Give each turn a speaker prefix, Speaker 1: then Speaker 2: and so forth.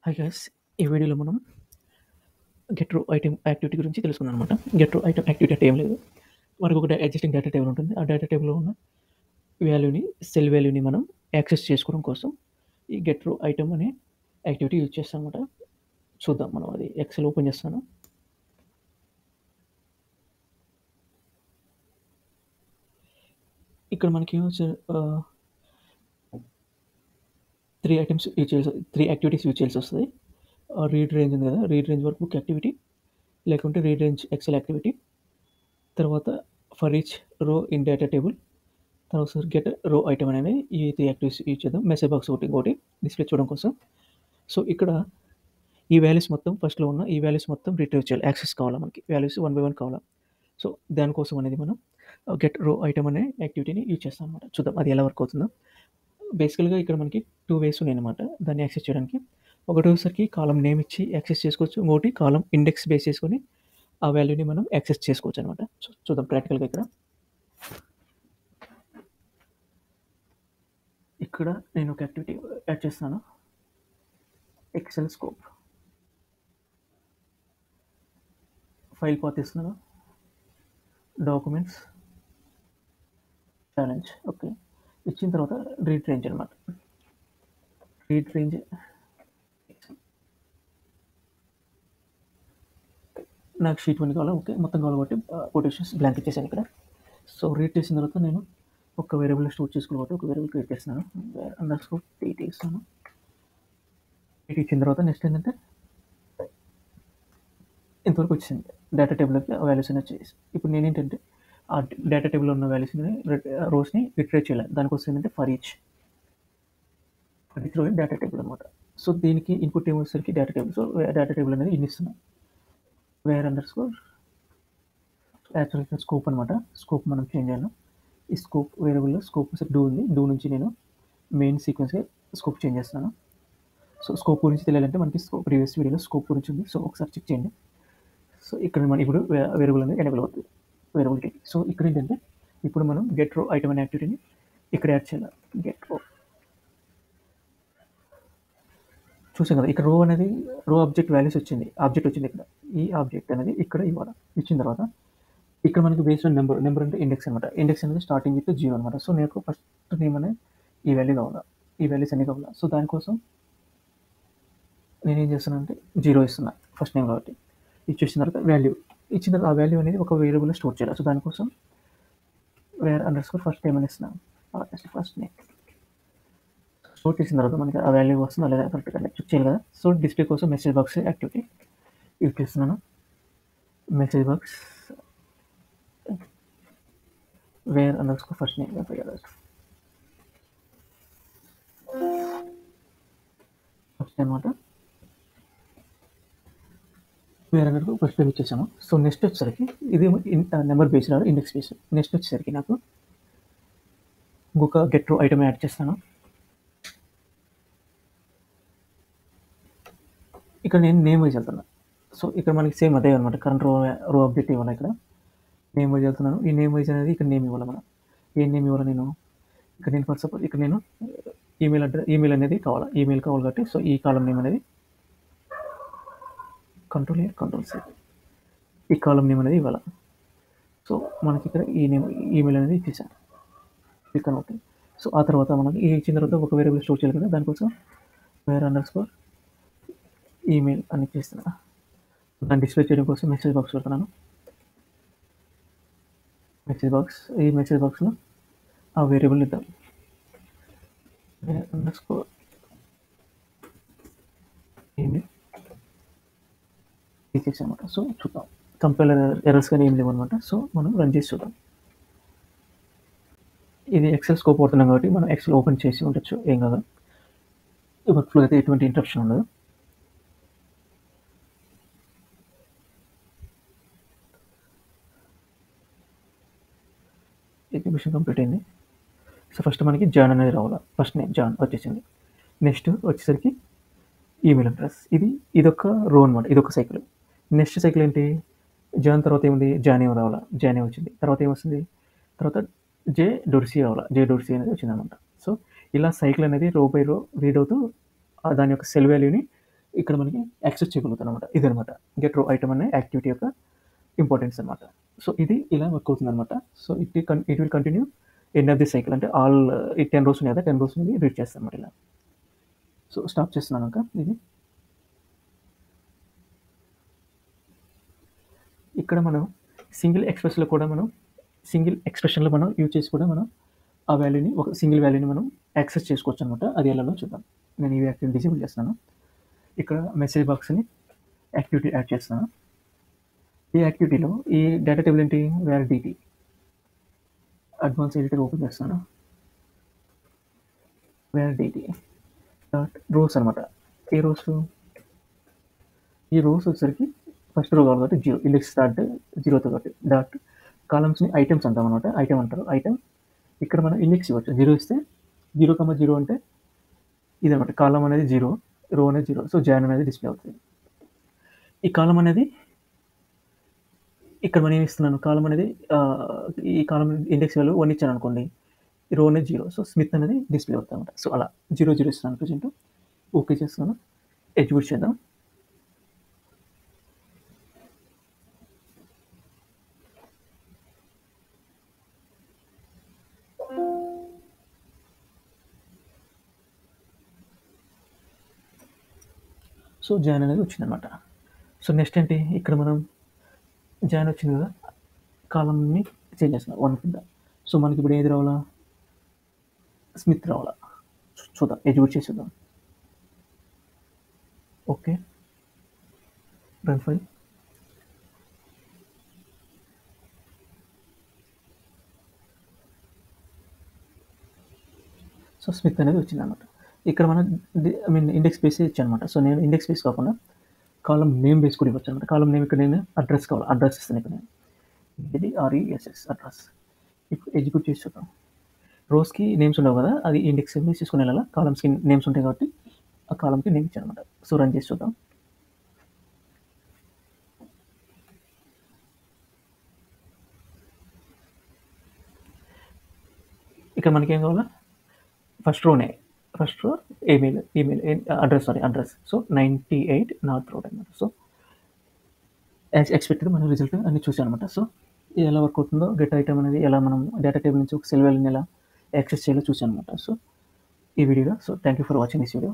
Speaker 1: hi guys ఈ వీడియోలో మనం గెట్ రో ఐటెం యాక్టివిటీ గురించి తెలుసుకుందాం అనమాట గెట్ రో ఐటెం యాక్టివిటీ అంటే ఏం లేదు మనకు ఒక అడ్జస్టింగ్ డేటా టేబుల్ ఉంటుంది ఆ డేటా టేబుల్లో ఉన్న వాల్యూని సెల్ వాల్యూని మనం యాక్సెస్ చేసుకోవడం కోసం ఈ గెట్ రో ఐటమ్ అనే యాక్టివిటీ యూజ్ చేస్తాం అనమాట చూద్దాం మనం అది ఎక్సెల్ ఓపెన్ చేస్తాను ఇక్కడ మనకి త్రీ ఐటమ్స్ యూజ్ చేయాల్సి త్రీ యాక్టివిటీస్ యూజ్ చేయాల్సి వస్తుంది రీడ్ రేంజ్ ఉంది కదా read range work book activity లేకుంటే రీడ్ రేంజ్ ఎక్సెల్ యాక్టివిటీ తర్వాత for each row in data table తర్వాత గెట్ రో ఐటమ్ అనేది ఈ త్రీ యాక్టివిటీస్ యూజ్ చేద్దాం మెసేజ్ బాక్స్ ఒకటి ఇంకోటి డిస్ప్లే చూడడం కోసం సో ఇక్కడ ఈ వాల్యూస్ మొత్తం ఫస్ట్లో ఉన్న ఈ వాల్యూస్ మొత్తం రిట్రీవ్ చేయాలి యాక్సెస్ కావాలా మనకి వాల్యూస్ వన్ బై వన్ కావాలా సో దానికోసం అనేది మనం గెట్ రో ఐటమ్ అనే యాక్టివిటీని యూజ్ చేస్తాం అనమాట చూద్దాం అది ఎలా వర్క్ అవుతుందో బేసికల్గా ఇక్కడ మనకి టూ వేస్ ఉన్నాయి అనమాట దాన్ని యాక్సెస్ చేయడానికి ఒకటి వచ్చేసరికి కాలం నేమ్ ఇచ్చి యాక్సెస్ చేసుకోవచ్చు ఇంకోటి కాలం ఇండెక్స్ బేస్ చేసుకొని ఆ వాల్యూని మనం యాక్సెస్ చేసుకోవచ్చు అనమాట చూద్దాం ప్రాక్టికల్గా ఇక్కడ ఇక్కడ నేను ఒక యాక్టివిటీ యాడ్ చేస్తాను ఎక్సెల్ స్కోప్ ఫైల్ పాత్ ఇస్తున్నాను డాక్యుమెంట్స్ ఛాలెంజ్ ఓకే ఇచ్చిన తర్వాత రీడ్ రేంజ్ అనమాట రీడ్ రేంజ్ నాకు షీట్ వన్ కావాలి ఓకే మొత్తం కావాలి కాబట్టి కొటేషన్స్ బ్లాంక్ ఇచ్చేసాను ఇక్కడ సో రీడ్ చేసిన తర్వాత నేను ఒక వేరియబుల్ స్టోర్ చేసుకోవాలి కాబట్టి ఒక వేరియబుల్ క్రియేట్ చేస్తున్నాను అండర్ స్కోర్ ఎయిట్ ఇస్తాను ఎయిట్ ఇచ్చిన తర్వాత నెక్స్ట్ ఏంటంటే ఇంతవరకు వచ్చింది డేటా టేబుల్కి వాల్యూస్ అనేది వచ్చేసి ఇప్పుడు నేనేంటంటే ఆ డేటా టేబుల్లో ఉన్న వాల్యూస్ని రోస్ని రిట్రేట్ చేయాలి దానికోసం ఏంటంటే for each for each row data table అనమాట సో దీనికి ఇన్పుట్ ఏమొచ్చేసరికి data table so data table అనేది ఇన్ని ఇస్తున్నాం వేర్ అండర్ స్కోర్ యాక్చువల్గా స్కోప్ అనమాట స్కోప్ మనం చేంజ్ చేయాలి ఈ స్కోప్ వేరియబుల్లో స్కోప్ డూ ఉంది డూ నుంచి నేను మెయిన్ సీక్వెన్స్గా స్కోప్ చేంజ్ చేస్తాను సో స్కోప్ గురించి తెలియాలంటే మనకి స్కోప్ ప్రీవియస్ వీడియోలో స్కోప్ గురించి ఉంది సో ఒకసారి చెక్ చేయండి సో ఇక్కడ మనం ఇప్పుడు వేరియబుల్ అనేది ఎనేబుల్ అవుతుంది వేరియబుల్కి సో ఇక్కడ ఏంటంటే ఇప్పుడు మనం గెట్ రో ఐటమ్ అనే యాక్టివిటీని ఇక్కడ యాడ్ చేయాలి గెట్ రో చూసాం కదా ఇక్కడ రో అనేది రో ఆబ్జెక్ట్ వాల్యూస్ వచ్చింది ఆబ్జెక్ట్ వచ్చింది ఇక్కడ ఈ ఆబ్జెక్ట్ అనేది ఇక్కడ ఇవ్వాలి ఇచ్చిన తర్వాత ఇక్కడ మనకి బేస్డ్ ఆన్ నెంబర్ నెంబర్ అంటే ఇండెక్స్ అనమాట ఇండెక్స్ అనేది స్టార్టింగ్ విత్ జీరో అనమాట సో నాకు ఫస్ట్ నేమ్ అనేది ఈ వాల్యూ కావాలా ఈ వాల్యూస్ అన్ని కావాలా సో దానికోసం నేను ఏం చేస్తాను అంటే జీరో ఇస్తున్నా ఫస్ట్ నేమ్ కాబట్టి ఇచ్చేసిన తర్వాత వాల్యూ ఇచ్చిన తర్వాత ఆ వాల్యూ అనేది ఒక వేరియబుల్లో స్టోర్ చేయాలి సో దానికోసం var underscore first name అని ఇస్తున్నాను ఫస్ట్ నేమ్ స్టోర్ చేసిన తర్వాత మనకి ఆ వాల్యూ వస్తుందా లేదా కరెక్ట్గా చెక్ చేయాలి కదా సో డిస్ప్లే కోసం మెసేజ్ బాక్స్ యాక్టివిటీ యూజ్ చేస్తున్నాను message box var underscore first name first అనమాట వేరే వరకు ఫస్ట్ టైం ఇచ్చేసాము సో నెక్స్ట్ వచ్చేసరికి ఇది నెంబర్ బేస్ రాదు ఇండెక్స్ బేస్ నెక్స్ట్ వచ్చేసరికి నాకు ఇంకొక గెట్ రో ఐటమ్ యాడ్ చేస్తాను ఇక్కడ నేను నేమ్ వైజ్ వెళ్తున్నా సో ఇక్కడ మనకి సేమ్ అదే అనమాట కరెంట్ రో రో అప్డేట్ ఇవ్వాలి ఇక్కడ నేమ్ వైజ్ వెళ్తున్నాను ఈ నేమ్ వైజ్ అనేది ఇక్కడ నేమ్ ఇవ్వాలి మనం ఏ నేమ్ ఇవ్వాలి నేను ఇక్కడ నేను ఫర్ సపోజ్ ఇక్కడ నేను ఈమెయిల్ అడ్రస్ ఈమెయిల్ అనేది కావాలి ఈమెయిల్ కావాలి కాబట్టి సో ఈ కాలం నేమ్ అనేది కంట్రోల్ ఇయర్ కంట్రోల్ సి ఈ కాలం నేమ్ అనేది ఇవ్వాలి సో మనకి ఇక్కడ ఈ నేమ్ ఈమెయిల్ అనేది ఇచ్చేసాను క్లిక్ అని ఓకే సో ఆ తర్వాత మనకి ఈ ఇచ్చిన తర్వాత ఒక వేరియబుల్ స్టోర్ చేయాలి కదా దానికోసం వేరే అండర్ స్కోర్ ఈమెయిల్ అని ఇచ్చేస్తున్నా దాన్ని డిస్ప్లే చేయడం కోసం మెసేజ్ బాక్స్ పెడుతున్నాను మెసేజ్ బాక్స్ ఈ మెసేజ్ బాక్స్లో ఆ వేరియబుల్ ఇద్దాం అండర్ స్కోర్ ఈమెయిల్ ఇచ్చేసాం అనమాట సో చూద్దాం కంపైలర్ ఎర్రర్స్ కానీ ఏం లేవు అనమాట సో మనం రన్ చేసి చూద్దాం ఇది ఎక్సెల్ స్కోప్ అవుతున్నాం కాబట్టి మనం ఎక్సెల్ ఓపెన్ చేసి ఉండొచ్చు ఏం కాదు వర్క్ ఫ్లో అయితే ఎటువంటి ఇంటరప్షన్ ఉండదు ఎగ్జిబిషన్ కంప్లీట్ అయింది సో ఫస్ట్ మనకి జాన్ అనేది రావాలి ఫస్ట్ నేమ్ జాన్ వచ్చేసింది నెక్స్ట్ వచ్చేసరికి ఈమెయిల్ అడ్రస్ ఇది ఇదొక రో అనమాట ఇదొక సైకిల్ నెక్స్ట్ సైకిల్ ఏంటి జాన్ తర్వాత ఏముంది జానే రావాలా జానే వచ్చింది తర్వాత ఏమొస్తుంది తర్వాత జే డొర్సీ రావాలా జే డొర్సీ అనేది వచ్చిందనమాట సో ఇలా సైకిల్ అనేది రో బై రో రీడ్ అవుతూ ఆ దాని యొక్క సెల్ వాల్యూని ఇక్కడ మనకి యాక్సెస్ చేయగలుగుతాం అనమాట ఇదనమాట గెట్ రో ఐటమ్ అనే యాక్టివిటీ యొక్క ఇంపార్టెన్స్ అనమాట సో ఇది ఇలా వర్క్ అవుతుంది అనమాట so it it will continue end of the cycle అంటే ఆల్ ఈ టెన్ రోస్ ఉన్నాయి కదా టెన్ రోస్ అనేది రీడ్ చేస్తాను అనమాట ఇలా సో స్టాప్ చేస్తున్నాను ఇంకా ఇది ఇక్కడ మనం సింగిల్ ఎక్స్ప్రెస్లో కూడా మనం సింగిల్ ఎక్స్ప్రెషన్లో మనం యూజ్ చేసి కూడా మనం ఆ వాల్యూని ఒక సింగిల్ వాల్యూని మనం యాక్సెస్ చేసుకోవచ్చు అనమాట అది ఎలాగో చూద్దాం నేను ఈ యాక్టివిటీ డిజేబుల్ చేస్తున్నాను ఇక్కడ మెసేజ్ బాక్స్ని యాక్టివిటీ యాడ్ చేస్తున్నాను ఈ యాక్టివిటీలో ఈ డేటా టేబుల్ ఏంటి var DT advance editor open చేస్తాను వేర్ డిటి డాట్ రోస్ అనమాట ఏ రోస్ ఈ రోస్ వచ్చేసరికి ఫస్ట్ రో కావాలి కాబట్టి జీరో ఇండెక్స్ స్టార్ట్ జీరోతో కాబట్టి డాట్ కాలమ్స్ని ఐటమ్స్ అంటాం అనమాట ఐటమ్ అంటారు ఐటమ్ ఇక్కడ మనం ఇండెక్స్ ఇవ్వచ్చు జీరో ఇస్తే జీరో కమ్మ జీరో అంటే ఇది అనమాట కాలం అనేది జీరో రో అనేది జీరో సో జాన్ అనేది డిస్ప్లే అవుతుంది ఈ కాలం అనేది ఇక్కడ మనం ఏమి ఇస్తున్నాను కాలం అనేది ఆ, ఈ కాలం ఇండెక్స్ వాల్యూ వన్ ఇచ్చాను అనుకోండి రో అనేది జీరో సో స్మిత్ అనేది డిస్ప్లే అవుతుంది అనమాట సో అలా జీరో జీరో ఇస్తున్నాను ప్రజెంట్ ఓకే చేస్తున్నాను ఎగ్జిక్యూట్ చేద్దాం సో జాన్ అనేది వచ్చిందనమాట సో నెక్స్ట్ ఏంటి ఇక్కడ మనం జాన్ వచ్చింది కదా కాలంని చేంజ్ చేస్తున్నాం వన్ కింద సో మనకి ఇప్పుడు ఏది రావాలా స్మిత్ రావాలా చూ- చూద్దాం ఎగ్జిక్యూట్ చేసి చూద్దాం okay run file so Smith అనేది వచ్చింది అనమాట ఇక్కడ మనం ఐ మీన్ ఇండెక్స్ బేస్ ఇచ్చానమాట సో నేను ఇండెక్స్ బేస్ కాకుండా కాలం నేమ్ బేస్ కూడా ఇవ్వచ్చు అనమాట కాలం నేమ్ ఇక్కడ నేను అడ్రస్ కావాలి అడ్రస్ ఇస్తాను ఇక్కడ నేను ఇది ఆర్ఈఎస్ఎస్ అడ్రస్ ఇప్పుడు ఎగ్జిక్యూట్ చేసి చూద్దాం రోస్కి నేమ్స్ ఉండవు కదా అది ఇండెక్స్ బేస్ తీసుకుని వెళ్ళాలా కాలమ్స్కి నేమ్స్ ఉంటాయి కాబట్టి ఆ కాలంకి నేమ్ ఇచ్చాను అనమాట సో రన్ చేసి చూద్దాం ఇక్కడ మనకి ఏం కావాలా ఫస్ట్ రోనే first row email email address sorry address so ninety eight north road అనమాట సో యాజ్ ఎక్స్పెక్టెడ్ మన రిజల్ట్ అన్ని చూసాను అనమాట సో ఇది ఎలా వర్క్ అవుతుందో గెట్ ఐటమ్ అనేది ఎలా మనం డేటా టేబుల్ నుంచి ఒక సెల్ వాల్యూని ఎలా యాక్సెస్ చేయాలో చూసాను అనమాట సో ఈ వీడియోలో so thank you for watching this video